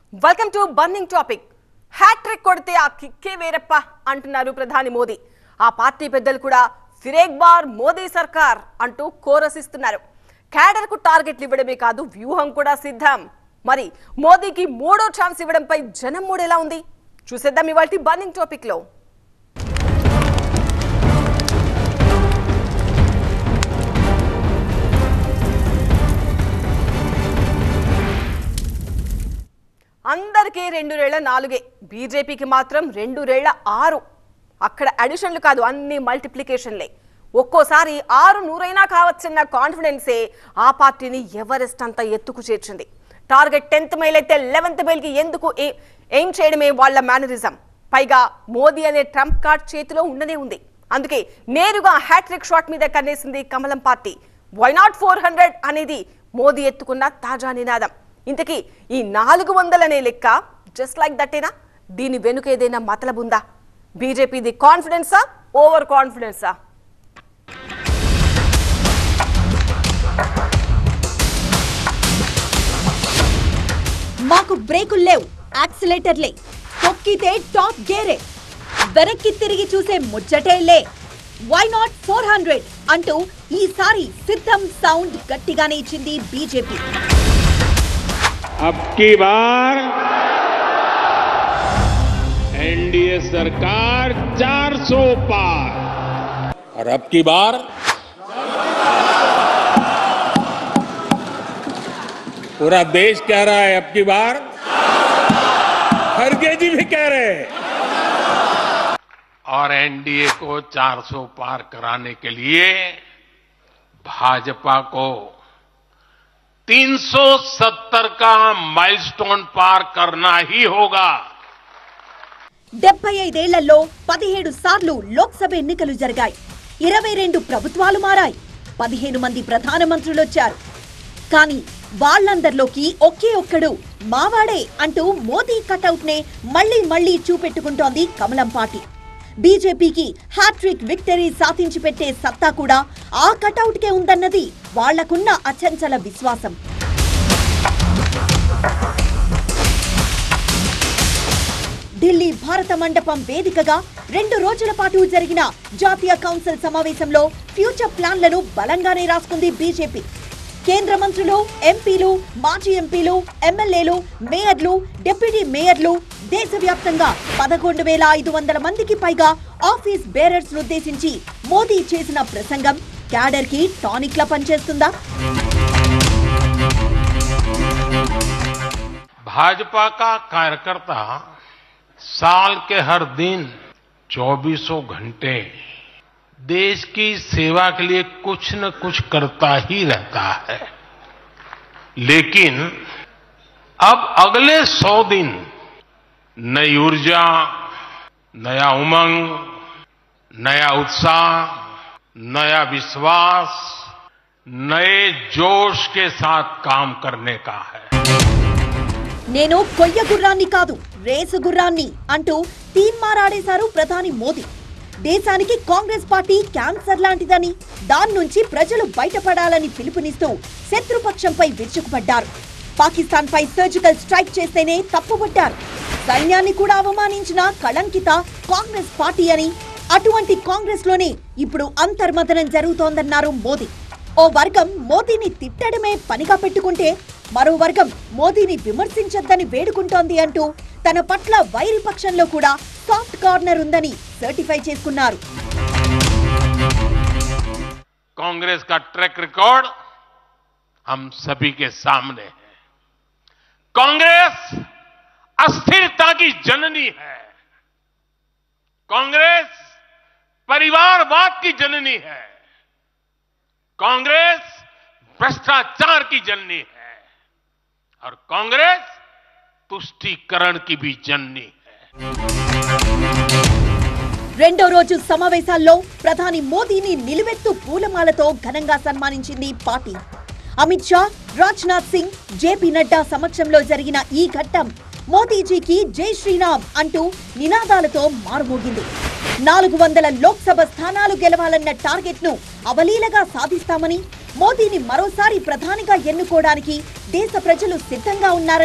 welcome to burning topic hat trick కొడితే ఆ కిక్కే వేరప్ప అంటున్నారు ప్రధాని మోదీ ఆ పార్టీ పెద్దలు కూడా ఫిరేక్ బార్ మోదీ సర్కార్ అంటూ కోరస్ ఇస్తున్నారు క్యాడర్ కు టార్గెట్లు ఇవ్వడమే కాదు వ్యూహం కూడా సిద్ధం మరి మోదీకి మూడో ఛాన్స్ ఇవ్వడంపై జనం మూడు ఎలా ఉంది చూసేద్దాం ఇవాళ బర్నింగ్ టాపిక్ లో అందరికీ రెండు రేళ్ల నాలుగే బీజేపీకి మాత్రం రెండు రేళ్ల ఆరు అక్కడ అడిషన్లు కాదు అన్ని మల్టిప్లికేషన్లే ఒక్కోసారి ఆరు నూరైనా కావచ్చన్న కాన్ఫిడెన్సే ఆ పార్టీని ఎవరెస్ట్ అంత ఎత్తుకు చేర్చింది టార్గెట్ టెన్త్ మైల్ అయితే లెవెన్త్ మైల్కి ఎందుకు ఏ- ఎయిమ్ చేయడమే వాళ్ళ మేనరిజం పైగా మోదీ అనే ట్రంప్ కార్డ్ చేతిలో ఉండనే ఉంది అందుకే నేరుగా హ్యాట్రిక్ షాట్ మీద కన్నేసింది కమలం party why not four hundred అనేది మోదీ ఎత్తుకున్న తాజా నినాదం ఇంతకీ ఈ నాలుగు వందలనే లెక్క జస్ట్ లైక్ దట్టేనా దీని వెనుక ఏదైనా మతలబుందా బీజేపీది కాన్ఫిడెన్సా ఓవర్ కాన్ఫిడెన్సా మాకు బ్రేకులు లేవు యాక్సిలేటర్లే తొక్కితే టాప్ గేరే వెనక్కి తిరిగి చూసే ముచ్చటేలే వై నాట్ ఫోర్ హండ్రెడ్ అంటూ ఈసారి సిద్ధం సౌండ్ గట్టిగానే ఇచ్చింది బీజేపీ अब की बार एनडीए सरकार 400 पार और अब की बार पूरा देश कह रहा है अब की बार खड़गे जी भी कह रहे हैं और एनडीए को 400 पार कराने के लिए भाजपा को 370 का माइलस्टोन पार करना ही होगा డెబ్బై ఐదేళ్లలో పదిహేడు సార్లు లోక్సభ ఎన్నికలు జరిగాయి ఇరవై రెండు ప్రభుత్వాలు మారాయి పదిహేను మంది ప్రధానమంత్రులొచ్చారు కానీ వాళ్ళందరిలోకి ఒకే ఒక్కడు మావాడే అంటూ మోదీ కటౌట్ నే మళ్లీ మళ్లీ చూపెట్టుకుంటోంది కమలం పార్టీ బీజేపీకి హ్యాట్రిక్ విక్టరీ సాధించి పెట్టే సత్తా కూడా ఆ కటౌట్ కే ఉందన్నది వాళ్లకున్న అచంచల విశ్వాసం ఢిల్లీ భారత మండపం వేదికగా రెండు రోజుల పాటు జరిగిన జాతీయ కౌన్సిల్ సమావేశంలో ఫ్యూచర్ ప్లాన్లను బలంగానే రాసుకుంది బీజేపీ కేంద్ర మంత్రులు ఎంపీలు మాజీ ఎంపీలు ఎమ్మెల్యేలు మేయర్లు డిప్యూటీ మేయర్లు దేశవ్యాప్తంగా పదకొండు వేల ఐదు వందల మందికి పైగా ఆఫీస్ బేరర్స్ ఉద్దేశించి మోదీ చేసిన ప్రసంగం క్యాడర్ కి టానిక్ లా పనిచేస్తుందా भाजपा का कार्यकर्ता साल के हर दिन चौबीसों घंटे देश की सेवा के लिए कुछ न कुछ करता ही रहता है लेकिन अब अगले सौ दिन नई ऊर्जा नया उमंग नया उत्साह नया विश्वास नए जोश के साथ काम करने का है నేను కొయ్య గుర్రాన్ని కాదు రేసు గుర్రాన్ని అంటూ తీన్మారాడేశారు ప్రధాని మోదీ దేశానికి కాంగ్రెస్ పార్టీ క్యాన్సర్ లాంటిదని దాని నుంచి ప్రజలు బయటపడాలని పిలుపునిస్తూ శత్రుపక్షంపై విరుచుకుపడ్డారు పాకిస్తాన్ పై సర్జికల్ స్ట్రైక్ చేస్తేనే తప్పుపట్టారు సైన్యాన్ని కూడా అవమానించిన కళంకిత కాంగ్రెస్ పార్టీ అని అటువంటి కాంగ్రెస్ లోనే ఇప్పుడు అంతర్మథనం జరుగుతోందన్నారు మోదీ ఓ వర్గం మోదీని తిట్టడమే పనిగా పెట్టుకుంటే మరో వర్గం మోదీని విమర్శించొద్దని వేడుకుంటోంది అంటూ తన పట్ల వైరి పక్షంలో కూడా సాఫ్ట్ కార్నర్ ఉందని సర్టిఫై చేసుకున్నారు कांग्रेस का ट्रैक रिकॉर्ड हम सभी के सामने है कांग्रेस अस्थिरता की जननी है कांग्रेस परिवारवाद की जननी है कांग्रेस भ्रष्टाचार की जननी है और कांग्रेस तुष्टीकरण की भी जननी है రెండో రోజు సమావేశాల్లో ప్రధాని మోదీని నిలువెత్తు పూలమాలతో ఘనంగా సన్మానించింది పార్టీ అమిత్ షా రాజ్నాథ్ సింగ్ జేపీ నడ్డా సమక్షంలో జరిగిన ఈ ఘట్టం మోదీజీకి జై శ్రీరామ్ అంటూ నినాదాలతో మారుమోగింది నాలుగు వందల లోక్సభ స్థానాలు గెలవాలన్న టార్గెట్ ను అవలీలగా సాధిస్తామని మోదీని మరోసారి ప్రధానిగా ఎన్నుకోవడానికి దేశ ప్రజలు సిద్ధంగా ఉన్నారని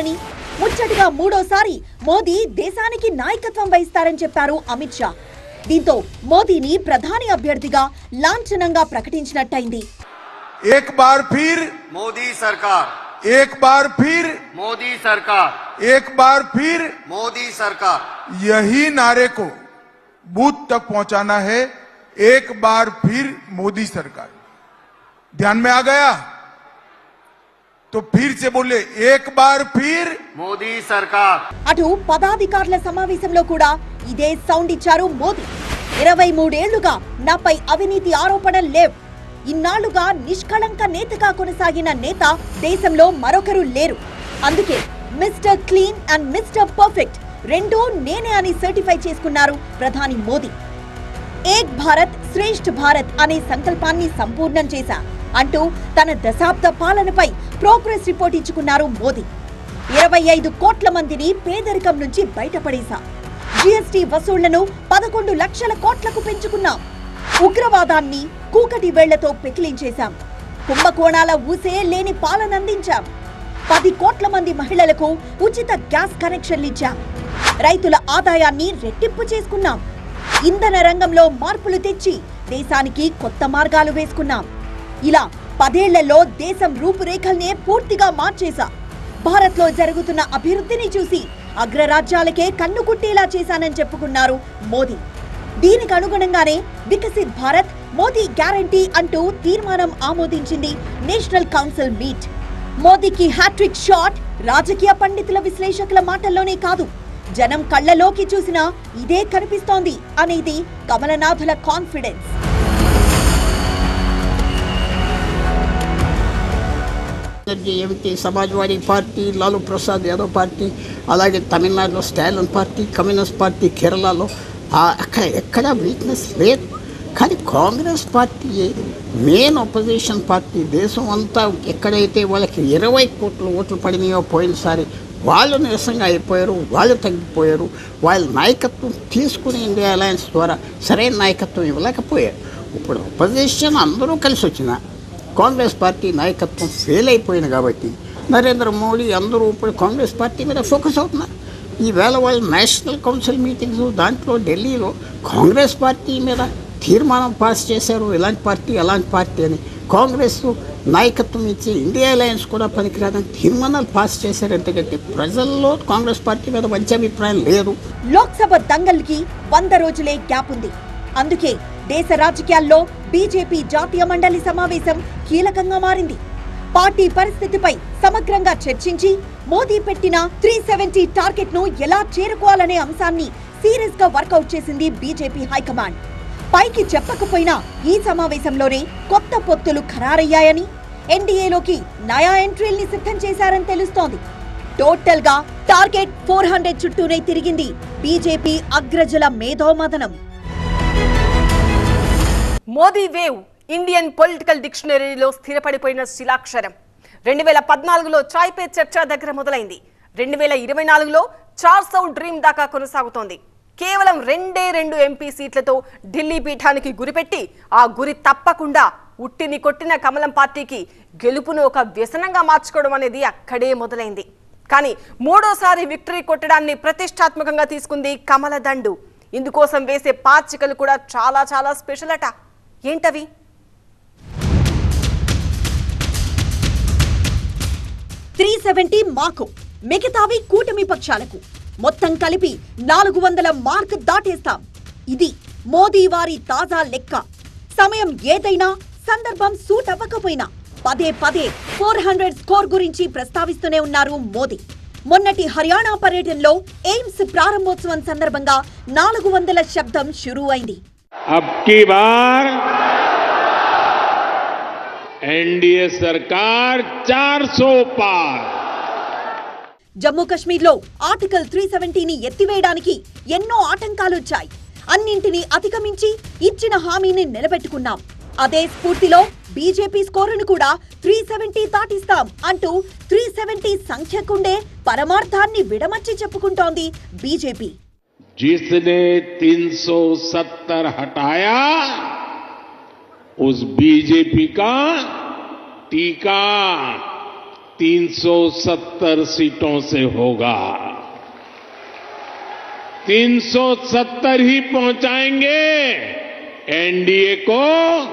ముచ్చటగా మూడోసారి మోదీ దేశానికి నాయకత్వం వహిస్తారని చెప్పారు అమిత్ షా దీంతో మోదీని ప్రధాని అభ్యర్థిగా లాంఛనంగా ప్రకటించినట్టయింది एक बार फिर मोदी सरकार एक बार फिर मोदी सरकार एक बार फिर मोदी सरकार यही नारे को बूथ तक पहुंचाना है एक बार फिर मोदी सरकार ध्यान में आ गया तो फिर से बोले एक बार फिर मोदी सरकार అటు పదాధికారుల సమావేశంలో కూడా ఇదే సౌండ్ ఇచ్చారు మోదీ ఇరవై మూడేళ్లుగా నాపై అవినీతి ఆరోపణలు లేవు ఇన్నాళ్లుగా నిష్కళంక నేతగా కొనసాగిన నేత దేశంలో మరొకరు లేరు అందుకే mister clean and mister perfect రెండూ నేనే అని సర్టిఫై చేసుకున్నారు ప్రధాని మోదీ ఏక్ భారత్ శ్రేష్ఠ భారత్ అనే సంకల్పాన్ని సంపూర్ణం చేశా అంటూ తన దశాబ్ద పాలనపై ప్రోగ్రెస్ రిపోర్ట్ ఇచ్చుకున్నారు మోదీ ఇరవై ఐదు కోట్ల మందిని పేదరికం నుంచి బయటపడేశా జీఎస్టీ వసూళ్లను పదకొండు లక్షల కోట్లకు పెంచుకున్నాం ఉగ్రవాదాన్ని కూకటి వేళ్లతో పెకిలించేశాం కుంభకోణాల ఊసే లేని పాలన అందించాం పది కోట్ల మంది మహిళలకు ఉచిత గ్యాస్ కనెక్షన్లు ఇచ్చాం రైతుల ఆదాయాన్ని రెట్టింపు చేసుకున్నాం ఇంధన రంగంలో మార్పులు తెచ్చి దేశానికి కొత్త మార్గాలు వేసుకున్నాం ఇలా పదేళ్లలో దేశం రూపురేఖల్నే పూర్తిగా మార్చేశా భారత్లో జరుగుతున్న అభివృద్ధిని చూసి అగ్రరాజ్యాలకే కన్ను కుట్టేలా చేశానని చెప్పుకున్నారు మోదీ దీనికి అనుగుణంగానే వికసిత్ భారత్ మోదీ గ్యారంటీ అంటూ తీర్మానం ఆమోదించింది నేషనల్ కౌన్సిల్ మీట్ మోదీకి హ్యాట్రిక్ షాట్ రాజకీయ పండితుల విశ్లేషకుల మాటల్లోనే కాదు జనం కళ్ళలోకి చూసినా ఇదే కనిపిస్తోంది అనేది కమలనాథుల confidence energy MP Samajwadi party Lalu Prasad Yadav party అలాగే తమిళనాడులో స్టాలిన్ పార్టీ కమ్యూనిస్ట్ పార్టీ కేరళలో ఆ అక్కడ ఎక్కడ వీక్నెస్ లేదు కానీ Congress party main opposition party దేశం అంతా ఎక్కడైతే వాళ్ళకి ఇరవై కోట్ల ఓట్లు పడినాయో పోయినసారి వాళ్ళు నీరసంగా అయిపోయారు వాళ్ళు తగ్గిపోయారు వాళ్ళ నాయకత్వం తీసుకుని ఇండియా అలయన్స్ ద్వారా సరైన నాయకత్వం ఇవ్వలేకపోయారు ఇప్పుడు అపోజిషన్ అందరూ కలిసి వచ్చిన కాంగ్రెస్ పార్టీ నాయకత్వం ఫెయిల్ అయిపోయింది కాబట్టి నరేంద్ర మోడీ అందరూ ఇప్పుడు కాంగ్రెస్ పార్టీ మీద ఫోకస్ అవుతున్నారు ఈవేళ వాళ్ళు నేషనల్ కౌన్సిల్ మీటింగ్స్ దాంట్లో ఢిల్లీలో కాంగ్రెస్ పార్టీ మీద తీర్మానం పాస్ చేశారు ఇలాంటి పార్టీ అలాంటి పార్టీ అని కాంగ్రెస్ నాయకత్వం ఇచ్చి ఇండియా అలయన్స్ కూడా పనికిరాదని తీర్మానాలు పాస్ చేశారు ఎందుకంటే ప్రజల్లో కాంగ్రెస్ పార్టీ మీద మంచి అభిప్రాయం లేదు లోక్సభ దంగల్కి వంద రోజులే గ్యాప్ ఉంది అందుకే దేశ రాజకీయాల్లో బీజేపీ జాతీయ మండలి సమావేశం కీలకంగా మారింది పార్టీ పరిస్థితిపై సమగ్రంగా చర్చించి మోదీ పెట్టిన త్రీ సెవెంటీ టార్గెట్ ను ఎలా చేరుకోవాలనే అంశాన్ని సీరియస్ గా వర్కౌట్ చేసింది బీజేపీ హైకమాండ్ పైకి చెప్పకపోయినా ఈ సమావేశంలోనే కొత్త పొత్తులు ఖరారయ్యాయని ఎన్డీఏలోకి నయా ఎంట్రీల్ని సిద్ధం చేశారని తెలుస్తోంది టోటల్ గా టార్గెట్ ఫోర్ హండ్రెడ్ చుట్టూనే తిరిగింది బీజేపీ అగ్రజల మేధోమదనం మోదీ వేవ్ ఇండియన్ పొలిటికల్ డిక్షనరీలో స్థిరపడిపోయిన శిలాక్షరం రెండు వేల పద్నాలుగులో చాయ్ పే చర్చ దగ్గర మొదలైంది రెండు వేల ఇరవై నాలుగులో చార్ సౌ డ్రీమ్ దాకా కొనసాగుతోంది కేవలం రెండే రెండు ఎంపీ సీట్లతో ఢిల్లీ పీఠానికి గురిపెట్టి ఆ గురి తప్పకుండా ఉట్టిని కొట్టిన కమలం పార్టీకి గెలుపును ఒక వ్యసనంగా మార్చుకోవడం అనేది అక్కడే మొదలైంది కానీ మూడోసారి విక్టరీ కొట్టడాన్ని ప్రతిష్టాత్మకంగా తీసుకుంది కమల దండు ఇందుకోసం వేసే పాచికలు కూడా చాలా చాలా స్పెషల్ అట ఏంటవి త్రీ సెవెంటీ మాకు మిగతావి కూటమి పక్షాలకు మొత్తం కలిపి నాలుగు వందల మార్క్ దాటేస్తాం ఇది మోదీ వారి తాజా లెక్క సమయం ఏదైనా సందర్భం సూట్ అవ్వకపోయినా పదే పదే ఫోర్ హండ్రెడ్ స్కోర్ గురించి ప్రస్తావిస్తూనే ఉన్నారు మోదీ మొన్నటి హర్యానా పర్యటనలో ఎయిమ్స్ ప్రారంభోత్సవం సందర్భంగా నాలుగు వందల శబ్దం షురూ అయింది अब की बार एनडीए सरकार 400 पार జమ్మూ కశ్మీర్లో ఆర్టికల్ త్రీ సెవెంటీని ఎత్తివేయడానికి ఎన్నో ఆటంకాలొచ్చాయి అన్నింటినీ అధిగమించి ఇచ్చిన హామీని నిలబెట్టుకున్నాం అదే స్ఫూర్తిలో బీజేపీ స్కోరును కూడా త్రీ సెవెంటీ దాటిస్తాం అంటూ త్రీ సెవెంటీ సంఖ్యకుండే పరమార్థాన్ని విడమర్చి చెప్పుకుంటోంది బీజేపీ जिसने 370 हटाया उस बीजेपी का टीका 370 सीटों से होगा 370 ही पहुंचाएंगे एनडीए को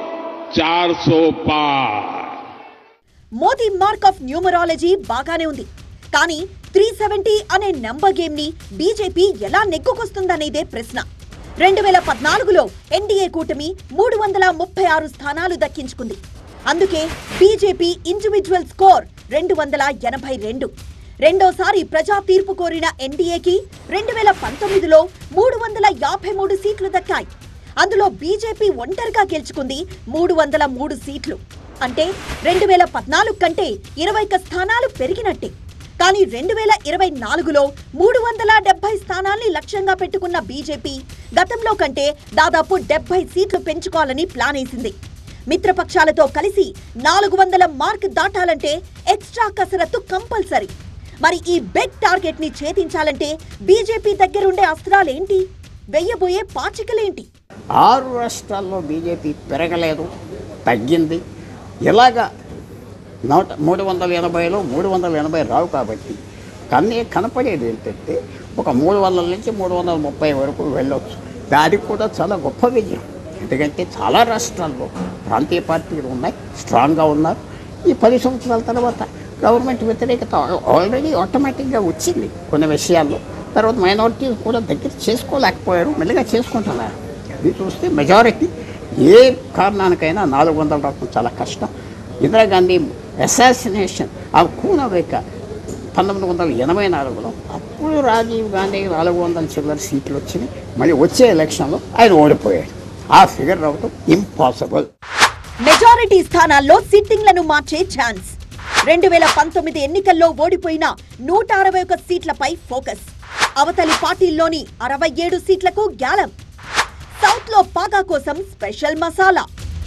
400 पार మోదీ మార్క్ ఆఫ్ న్యూమరాలజీ బాగానే ఉంది కానీ త్రీ సెవెంటీ అనే నంబర్ గేమ్ ని బీజేపీ ఎలా నెగ్గుకొస్తుందనేదే ప్రశ్న రెండు వేల పద్నాలుగులో ఎన్డీఏ కూటమి మూడు వందల ముప్పై ఆరు స్థానాలు దక్కించుకుంది అందుకే బీజేపీ ఇండివిజువల్ స్కోర్ రెండు వందల ఎనభై రెండు రెండోసారి ప్రజా తీర్పు కోరిన ఎన్డీఏకి రెండు వేల పంతొమ్మిదిలో మూడు వందల యాభై మూడు సీట్లు దక్కాయి అందులో బీజేపీ ఒంటరిగా గెలుచుకుంది మూడు వందల మూడు సీట్లు అంటే రెండు వేల పద్నాలుగు కంటే ఇరవై ఒక్క స్థానాలు పెరిగినట్టే కానీ రెండు వేల ఇరవై నాలుగులో మూడు వందల డెబ్బై స్థానాల్ని లక్ష్యంగా పెట్టుకున్న బీజేపీ గతంలో కంటే దాదాపు డెబ్బై సీట్లు పెంచుకోవాలని ప్లాన్ వేసింది మిత్రపక్షాలతో కలిసి నాలుగు వందల మార్క్ దాటాలంటే ఎక్స్ట్రా కసరత్తు కంపల్సరీ మరి ఈ బిగ్ టార్గెట్ ని ఛేదించాలంటే బీజేపీ దగ్గరుండే అస్త్రాలేంటి వెయ్యబోయే పాచికలేంటి ఆరు రాష్ట్రాల్లో బీజేపీ పెరగలేదు తగ్గింది ఇలాగా నూట మూడు వందల ఎనభైలో మూడు వందల ఎనభై రావు కాబట్టి కన్నీ కనపడేది ఏంటంటే ఒక మూడు వందల నుంచి మూడు వందల ముప్పై వరకు వెళ్ళొచ్చు దానికి కూడా చాలా గొప్ప విజయం ఎందుకంటే చాలా రాష్ట్రాల్లో ప్రాంతీయ పార్టీలు ఉన్నాయి స్ట్రాంగ్గా ఉన్నారు ఈ పది సంవత్సరాల తర్వాత గవర్నమెంట్ వ్యతిరేకత ఆల్రెడీ ఆటోమేటిక్గా వచ్చింది కొన్ని విషయాల్లో తర్వాత మైనారిటీ కూడా దగ్గర చేసుకోలేకపోయారు మెల్లగా చేసుకుంటున్నారు అది చూస్తే మెజారిటీ ఏ కారణానికైనా నాలుగు వందల రావడం చాలా కష్టం ఇందిరాగాంధీ అసాసినేషన్ ఆ కూనవేక పంతొమ్మిది వందల ఎనభై నాలుగులో అప్పుడు రాజీవ్ గాంధీ నాలుగు వందల చిల్లర సీట్లు వచ్చినాయి మళ్ళీ వచ్చే ఎలక్షన్లో ఆయన ఓడిపోయాడు ఆ ఫిగర్ రావడం ఇంపాసిబుల్ మెజారిటీ స్థానాల్లో సిట్టింగ్లను మార్చే ఛాన్స్ రెండు వేల పంతొమ్మిది ఎన్నికల్లో ఓడిపోయిన నూట అరవై ఒక సీట్లపై ఫోకస్ అవతలి పార్టీల్లోని అరవై ఏడు సీట్లకు గ్యాలం సౌత్ లో పాగా కోసం స్పెషల్ మసాలా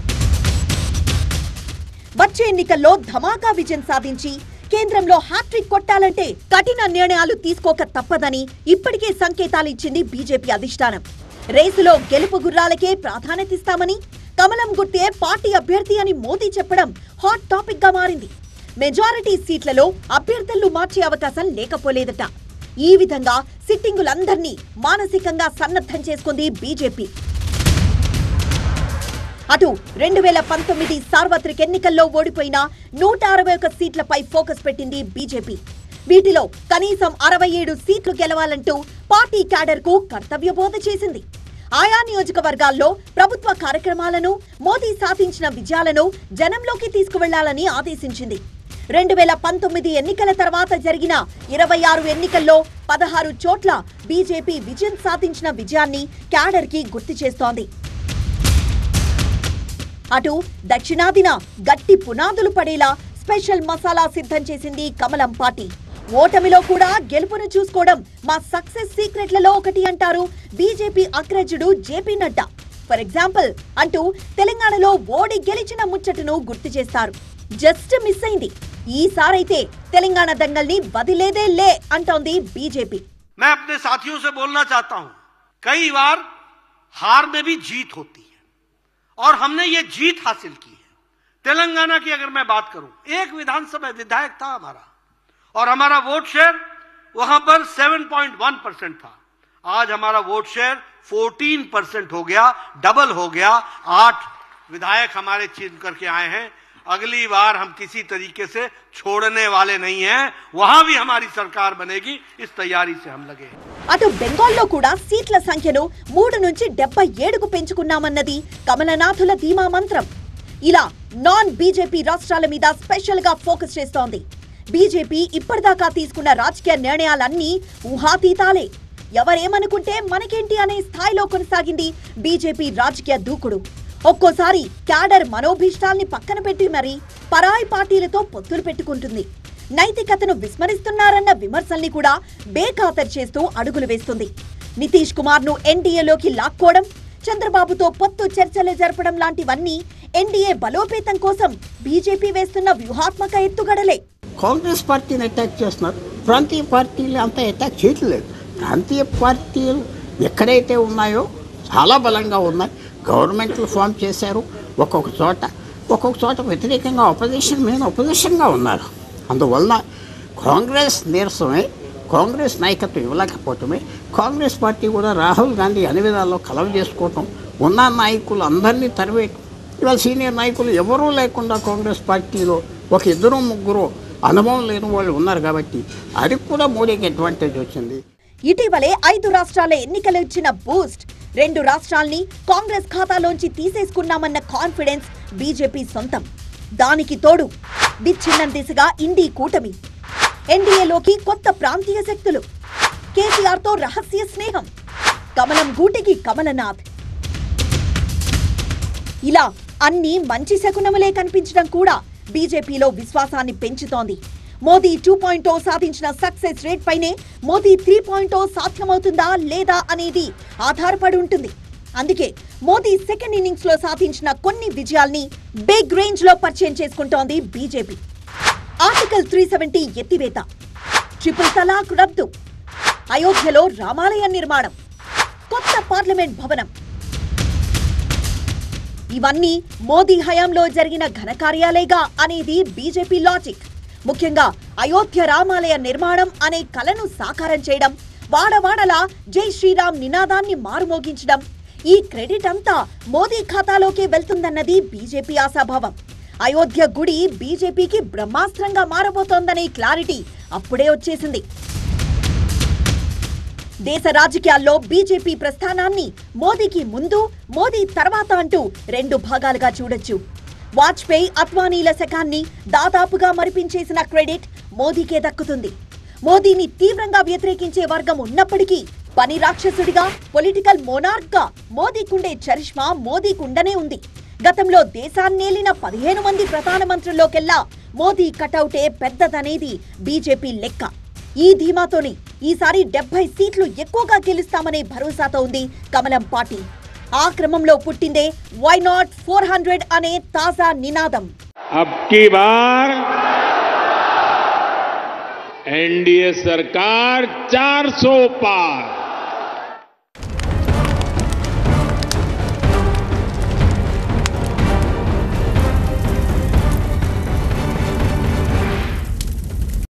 వచ్చే ఎన్నికల్లో ధమాకా విజయం సాధించి కేంద్రంలో హ్యాట్రిక్ కొట్టాలంటే కఠిన నిర్ణయాలు తీసుకోక తప్పదని ఇప్పటికే సంకేతాలు ఇచ్చింది బీజేపీ అధిష్టానం రేసులో గెలుపు గుర్రాలకే ప్రాధాన్యత ఇస్తామని కమలం గుర్తే పార్టీ అభ్యర్థి అని మోదీ చెప్పడం హాట్ టాపిక్ గా మారింది మెజారిటీ సీట్లలో అభ్యర్థులు మార్చే అవకాశం లేకపోలేదట ఈ విధంగా సిట్టింగులందర్నీ మానసికంగా సన్నద్ధం చేసుకుంది బీజేపీ అటు రెండు వేల పంతొమ్మిది సార్వత్రిక ఎన్నికల్లో ఓడిపోయిన నూట అరవై ఒక సీట్లపై ఫోకస్ పెట్టింది బీజేపీ వీటిలో కనీసం అరవై ఏడు సీట్లు గెలవాలంటూ పార్టీ క్యాడర్ కు కర్తవ్యబోధ చేసింది ఆయా నియోజకవర్గాల్లో ప్రభుత్వ కార్యక్రమాలను మోదీ సాధించిన విజయాలను జనంలోకి తీసుకువెళ్లాలని ఆదేశించింది రెండు వేల పంతొమ్మిది ఎన్నికల తర్వాత జరిగిన ఇరవై ఆరు ఎన్నికల్లో పదహారు చోట్ల బీజేపీ విజయం సాధించిన విజయాన్ని క్యాడర్ కి గుర్తు చేస్తోంది అటు దక్షిణాదిన గట్టి పునాదులు పడేలా స్పెషల్ మసాలా సిద్ధం చేసింది కమలం పార్టీ ఓటమిలో కూడా గెలుపును చూసుకోవడం మా సక్సెస్ సీక్రెట్లలో ఒకటి అంటారు బీజేపీ అగ్రజుడు జేపీ నడ్డా ఫర్ ఎగ్జాంపుల్ అంటూ తెలంగాణలో ఓడి గెలిచిన ముచ్చటను గుర్తు చేస్తారు జస్ట్ మిస్ అయింది ఈసారైతే తెలంగాణ దంగల్ని వదిలేదే లే అంటోంది బీజేపీ मैं अपने साथियों से बोलना चाहता हूं कई बार हार में भी जीत होती है और हमने ये जीत हासिल की है तेलंगाना की अगर मैं बात करूं एक विधानसभा विधायक था हमारा और हमारा वोट शेयर वहां पर 7.1 परसेंट था आज हमारा वोट शेयर 14 परसेंट हो गया डबल हो गया आठ विधायक हमारे चुन करके आए हैं अगली बार हम किसी तरीके से छोड़ने वाले नहीं हैं वहां भी हमारी सरकार बनेगी इस तैयारी से हम लगे हैं అటు బెంగాల్లో కూడా సీట్ల సంఖ్యను మూడు నుంచి డెబ్బై ఏడుకు పెంచుకున్నామన్నది కమలనాథుల ధీమా మంత్రం ఇలా నాన్ బీజేపీ రాష్ట్రాల మీద స్పెషల్ గా ఫోకస్ చేస్తోంది బీజేపీ ఇప్పటిదాకా తీసుకున్న రాజకీయ నిర్ణయాలన్నీ ఊహాతీతాలే ఎవరేమనుకుంటే మనకేంటి అనే స్థాయిలో కొనసాగింది బీజేపీ రాజకీయ దూకుడు ఒక్కోసారి క్యాడర్ మనోభీష్టాల్ని పక్కన పెట్టి మరి పరాయి పార్టీలతో పొత్తులు పెట్టుకుంటుంది నైతికతను విస్మరిస్తున్నారన్న విమర్శల్ని కూడా బేఖాతరు చేస్తూ అడుగులు వేస్తుంది నితీష్ కుమార్ ను ఎన్డీఏలోకి లాక్కోవడం చంద్రబాబుతో పొత్తు చర్చలు జరపడం లాంటివన్నీ ఎన్డీఏ బలోపేతం కోసం బీజేపీ వేస్తున్న వ్యూహాత్మక ఎత్తుగడలే కాంగ్రెస్ పార్టీని అటాక్ చేస్తున్నారు ప్రాంతీయ పార్టీలు అంతా అటాక్ చేయట్లేదు ప్రాంతీయ పార్టీలు ఎక్కడైతే ఉన్నాయో చాలా బలంగా ఉన్నాయి గవర్నమెంట్లు ఫామ్ చేశారు ఒక్కొక్క చోట ఒక్కొక్క చోట వ్యతిరేకంగా అపోజిషన్ మీద అపోజిషన్గా ఉన్నారు అందువలన కాంగ్రెస్ నీరసమే కాంగ్రెస్ నాయకత్వం ఇవ్వలేకపోవటమే కాంగ్రెస్ పార్టీ కూడా రాహుల్ గాంధీ అన్ని విధాల్లో కలవ చేసుకోవటం ఉన్న నాయకులు అందరినీ తరివేయటం ఇవాళ సీనియర్ నాయకులు ఎవరూ లేకుండా కాంగ్రెస్ పార్టీలో ఒక ఇద్దరు ముగ్గురు అనుభవం లేని వాళ్ళు ఉన్నారు కాబట్టి అది కూడా మోడీకి అడ్వాంటేజ్ వచ్చింది ఇటీవలే ఐదు రాష్ట్రాల ఎన్నికలు ఇచ్చిన బూస్ట్ రెండు రాష్ట్రాల్ని కాంగ్రెస్ ఖాతాలోంచి తీసేసుకున్నామన్న కాన్ఫిడెన్స్ బీజేపీ సొంతం దానికి తోడు విచ్ఛిన్నం దిశగా ఇండీ కూటమి ఎన్డీఏలోకి కొత్త ప్రాంతీయ శక్తులు కేసీఆర్తో రహస్య స్నేహం కమలం గూటికి కమలనాథ్ ఇలా అన్ని మంచి శకునములే కనిపించడం కూడా బీజేపీలో విశ్వాసాన్ని పెంచుతోంది మోదీ టూ పాయింట్ సాధించిన సక్సెస్ రేట్ పైనే మోదీ త్రీ పాయింట్ సాధ్యమవుతుందా లేదా అనేది ఆధారపడి ఉంటుంది అందుకే మోదీ సెకండ్ ఇన్నింగ్స్ లో సాధించిన కొన్ని విజయాల్ని బిగ్ రేంజ్ లో పరిచయం చేసుకుంటోంది బీజేపీ ఆర్టికల్ త్రీ సెవెంటీ ఎత్తివేత ట్రిపుల్ తలాక్ రద్దు అయోధ్యలో రామాలయ నిర్మాణం కొత్త పార్లమెంట్ భవనం ఇవన్నీ మోదీ హయాంలో జరిగిన ఘనకార్యాలేగా అనేది బీజేపీ లాజిక్ ముఖ్యంగా అయోధ్య రామాలయ నిర్మాణం అనే కలను సాకారం చేయడం వాడవాడలా జై శ్రీరామ్ నినాదాన్ని మారుమోగించడం ఈ క్రెడిట్ అంతా మోదీ ఖాతాలోకే వెళ్తుందన్నది బీజేపీ ఆశాభావం అయోధ్య గుడి బీజేపీకి బ్రహ్మాస్త్రంగా మారబోతోందనే క్లారిటీ అప్పుడే వచ్చేసింది దేశ రాజకీయాల్లో బీజేపీ ప్రస్థానాన్ని మోదీకి ముందు మోదీ తర్వాత అంటూ రెండు భాగాలుగా చూడొచ్చు వాజ్పేయి అద్వానీల శకాన్ని దాదాపుగా మరిపించేసిన క్రెడిట్ మోదీకే దక్కుతుంది మోదీని తీవ్రంగా వ్యతిరేకించే వర్గం ఉన్నప్పటికీ పని రాక్షసుడిగా పొలిటికల్ మోనార్క్గా మోదీకుండే చరిష్మా మోదీకుండనే ఉంది గతంలో దేశాన్నేలిన పదిహేను మంది ప్రధానమంత్రుల్లోకెల్లా మోదీ కటౌటే పెద్దదనేది బీజేపీ లెక్క ఈ ధీమాతోని ఈసారి డెబ్బై సీట్లు ఎక్కువగా గెలుస్తామనే భరోసాతో ఉంది కమలం పార్టీ ఆ క్రమంలో పుట్టిందే వై నాట్ ఫోర్ హండ్రెడ్ అనే తాజా నినాదం अब की बार एनडीए सरकार 400 पार